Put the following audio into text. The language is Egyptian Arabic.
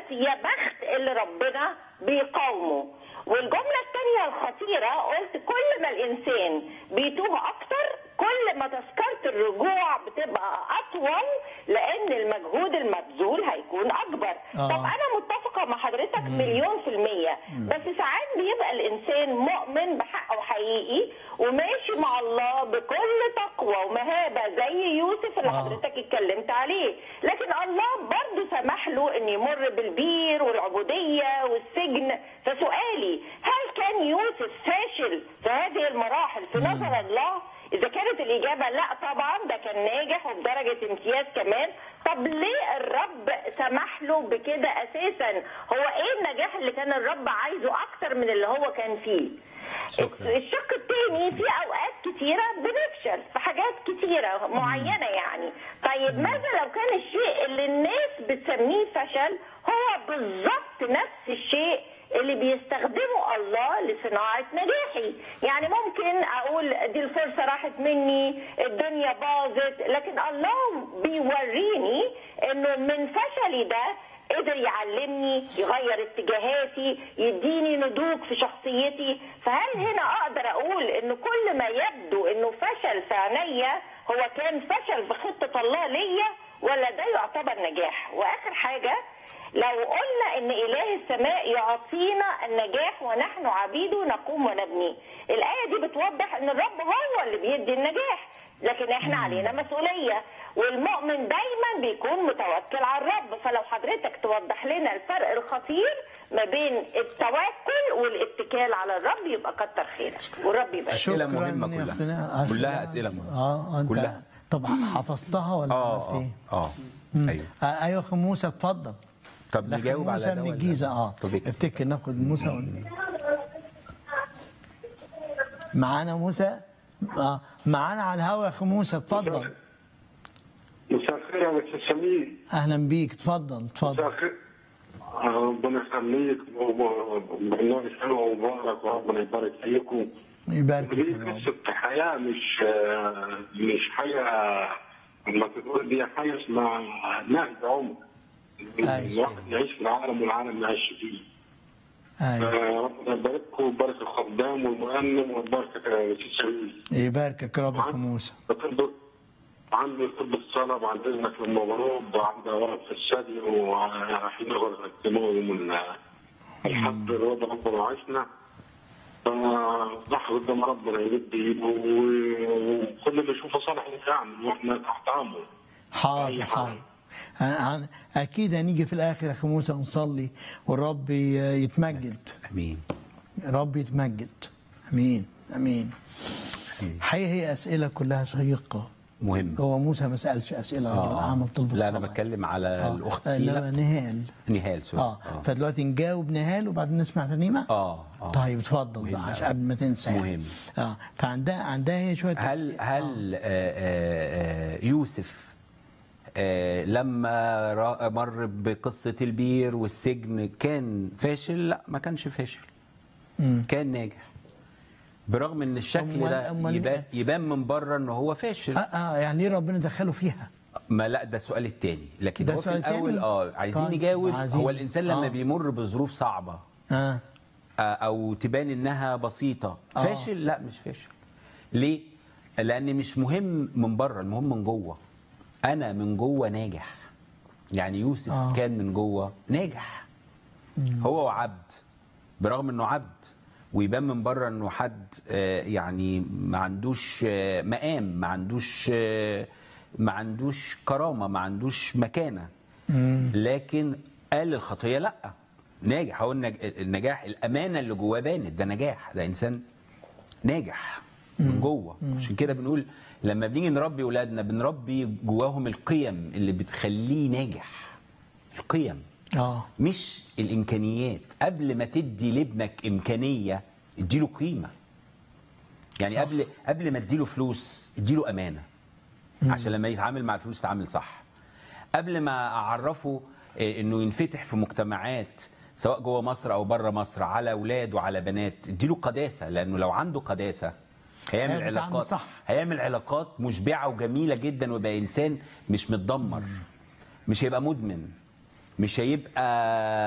بس يا بخت اللي ربنا بيقاومه والجمله الثانيه الخطيره قلت كل ما الانسان بيتوه اكتر كل ما تذكره الرجوع بتبقى اطول لان المجهود المبذول هيكون اكبر آه. طب انا متفقه مع حضرتك مليون في الميه بس ساعات بيبقى الانسان مؤمن بحقه حقيقي وماشي مع الله بكل تقوى ومهابه زي يوسف اللي آه. حضرتك اتكلمت عليه لكن الله برضه سمح له ان يمر بالبير والعبوديه والسجن فسؤالي هل كان يوسف فاشل في هذه المراحل في نظر الله اذا كانت الاجابه لا طبعا ده كان ناجح وبدرجه امتياز كمان طب ليه الرب سمح له بكده اساسا هو ايه النجاح اللي كان الرب عايزه اكتر من اللي هو كان فيه شكراً. الشق الثاني في اوقات كتيره بنفشل في حاجات كتيره معينه يعني طيب ماذا لو كان الشيء اللي الناس بتسميه فشل هو بالظبط نفس الشيء اللي بيستخدمه الله لصناعة نجاحي يعني ممكن أقول دي الفرصة راحت مني الدنيا باظت لكن الله بيوريني إنه من فشلي ده قدر يعلمني يغير اتجاهاتي يديني نضوج في شخصيتي فهل هنا اقدر اقول ان كل ما يبدو انه فشل في عينيا هو كان فشل في خطه الله ليا ولا ده يعتبر نجاح واخر حاجه لو قلنا ان اله السماء يعطينا النجاح ونحن عبيده نقوم ونبني الايه دي بتوضح ان الرب هو اللي بيدي النجاح لكن احنا علينا مسؤوليه والمؤمن دايما بيكون متوكل على الرب فلو حضرتك توضح لنا الفرق الخطير ما بين التوكل والاتكال على الرب يبقى كتر خيرك والرب يبارك أسئلة شكراً مهمة يا كلها. أخونا. كلها أسئلة مهمة. اه انت كلها. طب حفظتها ولا عملت اه ايه؟ اه ايوه آه ايوه اخو موسى اتفضل طب لكن نجاوب على موسى ده من ولا- الجيزه اه طب اكتب. افتكر ناخد موسى ون... معانا موسى اه معانا على الهوا يا اخو موسى اتفضل مساء الخير يا استاذ سمير اهلا بيك اتفضل مساء اتفضل الخير ربنا يخليك وبرنامج حلو ومبارك وربنا يبارك فيكم يبارك دي فيك يا رب. قصة حياة مش مش حاجة لما تقول دي حاجة اسمها نهج عمر أيوة. الواحد يعيش في العالم والعالم يعيش فيه ايوه آه، ربنا يبارككم ويبارك الخدام والمؤمن ويبارك يا استاذ سمير يباركك يا رب يا اخو موسى بطلب عندي طب الصلاة بعد إذنك للمبروك وعندي ورق في الثدي ورايحين نقدموه يوم ال- الحد الوضع ربنا وعشنا ضحى قدام ربنا يمد ايده و- وكل اللي يشوفه صالح يعمل واحنا تحت امره حاضر أي حاضر حاجة. هن- هن- اكيد هنيجي في الاخر يا اخو موسى ونصلي والرب ي- يتمجد امين رب يتمجد امين امين حقيقة هي اسئله كلها شيقه مهم هو موسى ما سالش اسئله آه. عمل طلب لا انا الصلاة. بتكلم على آه. الاخت انما سيلا نهال نهال سوري اه, فدلوقتي نجاوب نهال وبعدين نسمع ترنيمه اه اه طيب اتفضل مهم بقى أوي. عشان قبل ما تنسى يعني. مهم. اه فعندها عندها هي شويه هل أسئلة. هل آه، آه، آه، يوسف آه، لما را- مر بقصة البير والسجن كان فاشل؟ لا ما كانش فاشل مم. كان ناجح برغم ان الشكل أمال- ده أمال- يبان, يبان من بره ان هو فاشل آه, اه يعني ليه ربنا دخله فيها ما لا ده السؤال التاني لكن ده هو في السؤال الاول التاني؟ اه عايزين طيب، نجاوب عايزين. هو الانسان لما آه. بيمر بظروف صعبه اه آه، او تبان انها بسيطه آه. فاشل لا مش فاشل ليه لان مش مهم من بره المهم من جوه انا من جوه ناجح يعني يوسف آه. آه. كان من جوه ناجح هو وعبد برغم انه عبد ويبان من بره انه حد آه، يعني ما عندوش آه، مقام ما عندوش آه، ما عندوش كرامه ما عندوش مكانه لكن قال الخطيه لا ناجح هو النج- النجاح الامانه اللي جواه بانت ده نجاح ده انسان ناجح من جوه عشان كده بنقول لما بنيجي نربي اولادنا بنربي جواهم القيم اللي بتخليه ناجح القيم اه مش الامكانيات قبل ما تدي لابنك امكانيه اديله قيمه يعني صح. قبل قبل ما اديله فلوس اديله امانه عشان لما يتعامل مع الفلوس يتعامل صح قبل ما اعرفه آه، انه ينفتح في مجتمعات سواء جوه مصر او بره مصر على اولاد وعلى بنات اديله قداسه لانه لو عنده قداسه هيعمل هيعرف يتعامل علاقات صح. هيعمل علاقات مشبعه وجميله جدا ويبقى انسان مش متدمر مش هيبقى مدمن مش هيبقى